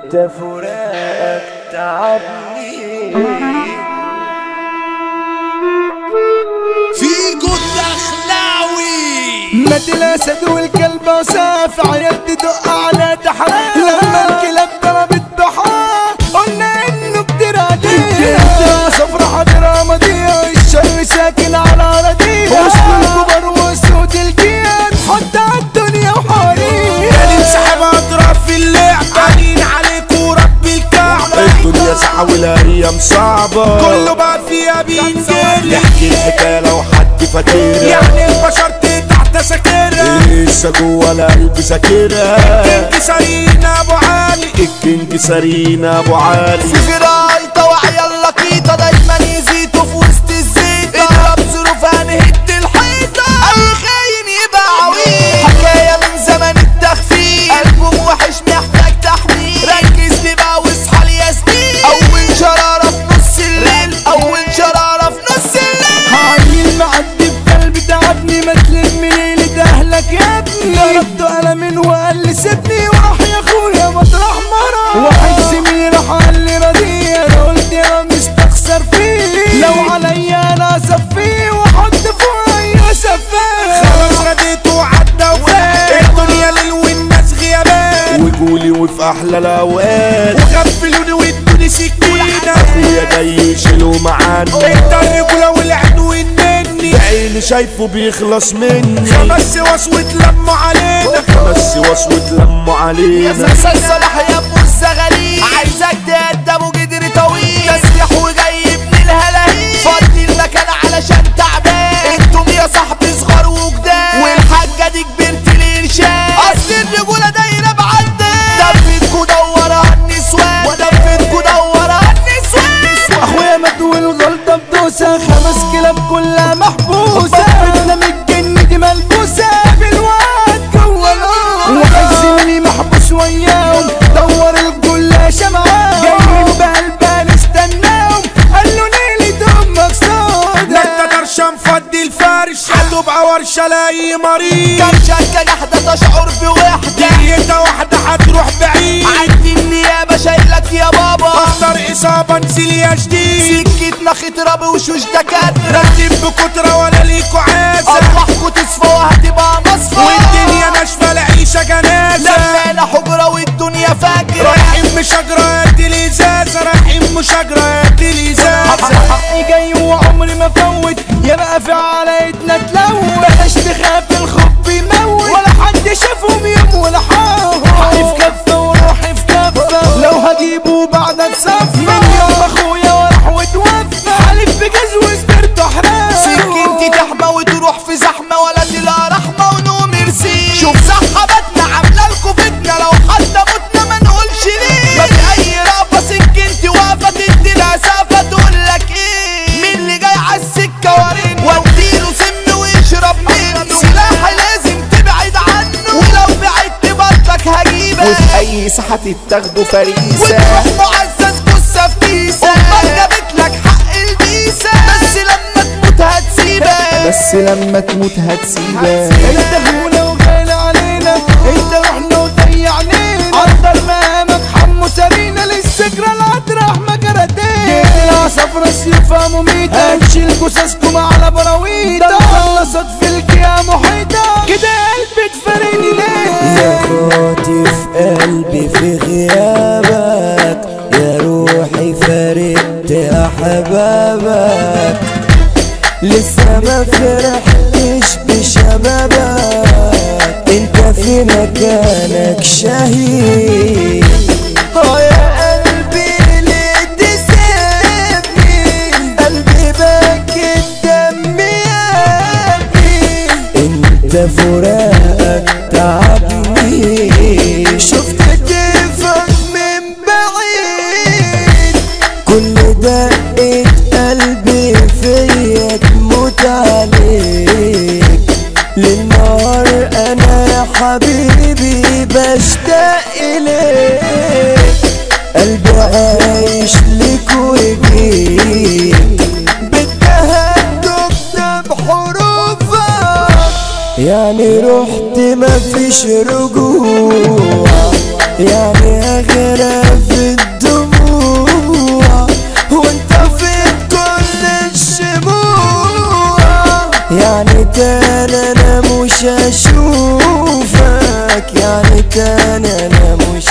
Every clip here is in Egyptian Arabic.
انت فراقك تعبني فيجو الدخلاوي مد الاسد والكلب وساف عيال تدق على تحت لما الكلاب ضربت بحار قلنا انه بتراديه صفرة حضرة مضية الشر ساكن على رديه وسط الكبر وسود الجياد حط عالدنيا وحواليه ننسحب اطراف في اللعب بانين عليكوا رب الكعبة الدنيا ساعة والايام صعبة كله بقى فيها بينزل نحكي الحكاية لو حد فاكرها يعني البشر تحت سكرها لسه جوه القلب ذاكرها انكسارين ابو علي الكينج سارينا ابو علي في فرايطة وعيال لقيطة دايما يزيدوا في وسط الزيطة اضرب ظروف هنهد الحيطة اي خاين يبقى عويل حكاية من زمن التخفيف قلبه وحش محتاج تحميل ركز لي بقى واصحى لي يا سنين اول شرارة في نص الليل اول شرارة في نص الليل عيل معدي بقلبي تعبني ما تلم ليلة اهلك يا ابني ضربته قلم وقال لي سيبني وراح يا اخويا مطرح مرة واحد زميلي راح قال لي رضيه انا قلت انا مستخسر فيه لو عليا انا اصفيه واحط فوق اي سفاه خلاص رديت وعدى وفات الدنيا ليل والناس غيابات وقولي وفي احلى الاوقات وغفلوني وادوني سكينة اخويا جاي يشيله معانا انت الرجولة والعنوان مني بعيني شايفه بيخلص مني خمس وص واتلموا علينا بس واسود لموا يا علينا سلسل صلاح يا ابو الزغاليل عايزك تقدم وجدر طويل تسريح وجاي ابن الهلاهيل فضي المكان علشان تعبان انتم يا صاحبي صغار وجداد والحاجه دي كبرت الارشاد اصل الرجوله دايره بعداد دفتكوا دورة النسوان ودفتكوا دورة النسوان اخويا مات والغلطة بدوسة خمس كلاب كلها محبوسة فتنا من الجن دي ملبوسة بالوقت جوه الأرض واحد زميلي محبوس وياهم دور الجلاشة معاهم جايين بقلبها نستناهم قال له نيلة امك لا سودا انت درشان فضي الفرش هتبقى ورشة لاي مريض كم شكة جحدة تشعر بوحدة دقيقة واحدة هتروح بعيد عندي النيابة شايلك يا بابا اختار اصابة انزل يا جديد سكتنا خطرة بوشوش دكاترة رتب بكترة ولا ليكوا عازة أرواحكوا تصفى وهتبقى مصفى والدنيا ناشفة العيشة جنازة لمينا حجرة والدنيا فاجرة رايحين مشاجرة قد الازازة رايحين مشاجرة قد الازازة حقي جاي وعمري ما فوت يا بقى في علايتنا تلوت بلاش تخاف الخوف بيموت ولا حد شافهم يوم ولا حاهم حقي في كفة وروحي في كفة لو هجيبه بعدك صفة من يوم اخويا وراح وتوفى حالف بجاز وسبرت حرام سكنتي تحمى وتروح في زحمة ولا تلاقي رحمة ونوم يرسي شوف صحباتنا عاملة لكم فتنة لو حتى متنا ما نقولش ليه ما في أي رأفة سكنتي واقفة تدي لها سافة تقول لك إيه مين اللي جاي على السكة وريني واديله سم ويشرب منه سلاحي لازم تبعد عنه ولو بعدت بطلك هجيبك وفي اي ساحة تاخدوا فريسة وتروح معزز جثة في كيسة أمك جابت لك حق البيسة بس لما تموت هتسيبك بس لما تموت هتسيبك انت اخونا وغالي علينا انت رحنا وضيعنينا عطر مهامك حمو سرينا للسكرة العطر ما كرتين جيت العصفرة سيوفها مميتة هنشيل جثثكم على براويتا ده خلصت في الكيا محيطة كده قلبي تفارقني ليه يا خاطف قلبي في غيابك يا روحي فارقت احبابك لسه ما فرحتش بشبابك انت في مكانك شهيد اه يا قلبي ليه تسيبني قلبي باكي الدم يابني انت فراقك تعبني شفت كيفك من بعيد كل دقة قلبي فيا تموت عليك للنهار انا يا حبيبي بشتاق اليك قلبي عايش لك وجيك بالتهدد بحروفك يعني رحت مفيش رجوع يعني اغرق في الدموع وانت في كل الشموع يعني تاني انا مش اشوفك يعني تاني انا مش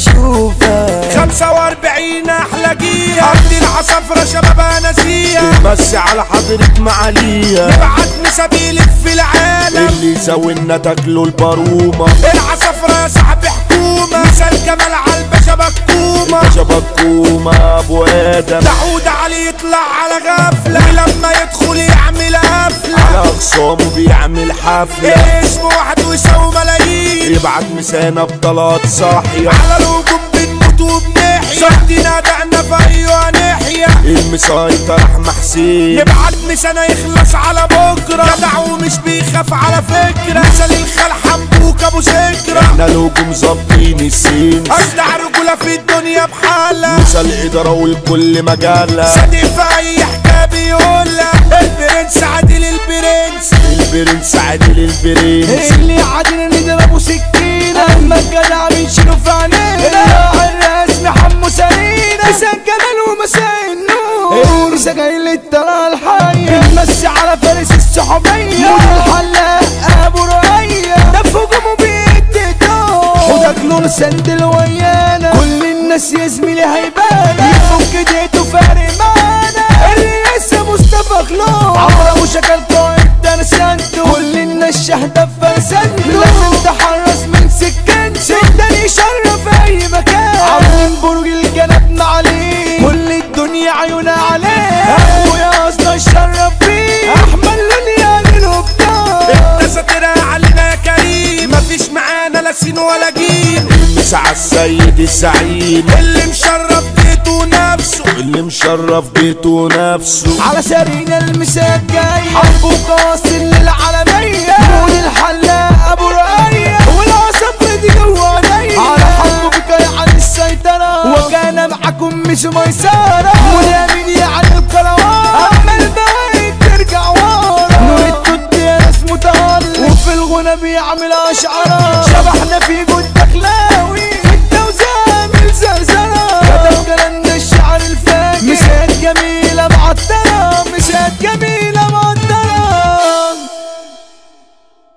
اشوفك خمسة واربعين احلى جيل ارض العصفرة شبابها نسيها بس على حضرة معاليها نبعت مسابيلك في العالم اللي زاولنا تاكلوا البرومة العصفرة يا صاحبي حكومة مثال جمال عالباشا بكومة شبكومة ابو ادم داود علي يطلع على غفلة ولما يدخل يعمل قفلة على اخصامه بيعمل حفلة اسمه واحد ويساوي ملايين يبعت مسانة بطلات صاحية على الهجوم بنموت وبنحيا صدنا دقنا في ايوه ناحية المسيطر احمد حسين نبعت مسنا يخلص على بكرة جدع ومش بيخاف على فكرة مثل الخال حبوك ابو ذكرى احنا الهجوم ظابطين السين اجدع رجولة في الدنيا بحالة مثل ادارة والكل مجالة صديق في اي حكاية بيقولها البرنس عادل البرنس البرنس عادل البرنس اللي عادنا نضربه سكينة اما الجدع بنشيله في عينينا راعي الرسم حمو سرينا مساء الجمال ومساء النور سجايل الطلعة الحية بنمسي على فارس الصحوبية مول الحلاق ابو رؤية ده في هجومه بيدي دور خدك لون سندل ويانا كل الناس يا زميلي هيبانا يفك ديته فارق معانا الرئاسة مصطفى خلود عمرو ابو شكل قائد درسانته كل الناس شاهدة في فرسانته لازم تحرص من سكنته التاني يشرف اي مكان عاملين برج الجنب معليه كل الدنيا عيونها عليه اخويا اصلا يشرف بيه احمد لونيا للهبطان انت ساترها علينا يا كريم مفيش معانا لا سين ولا جيم مسع السيد الزعيم اللي مشرف بيته نفسه اللي مشرف بيته نفسه على سرينا المساك جاي حبه قاصر للعالمية مول الحلاق ابو رقية والعصفر دي جوا عينيا على حبه بكاي عن السيطرة وكان معكم مش ميسرة واليمين يعني الكروان اما الباقي ترجع ورا نور التوت يا ناس متهرب وفي الغنى بيعمل اشعارات شبحنا في جول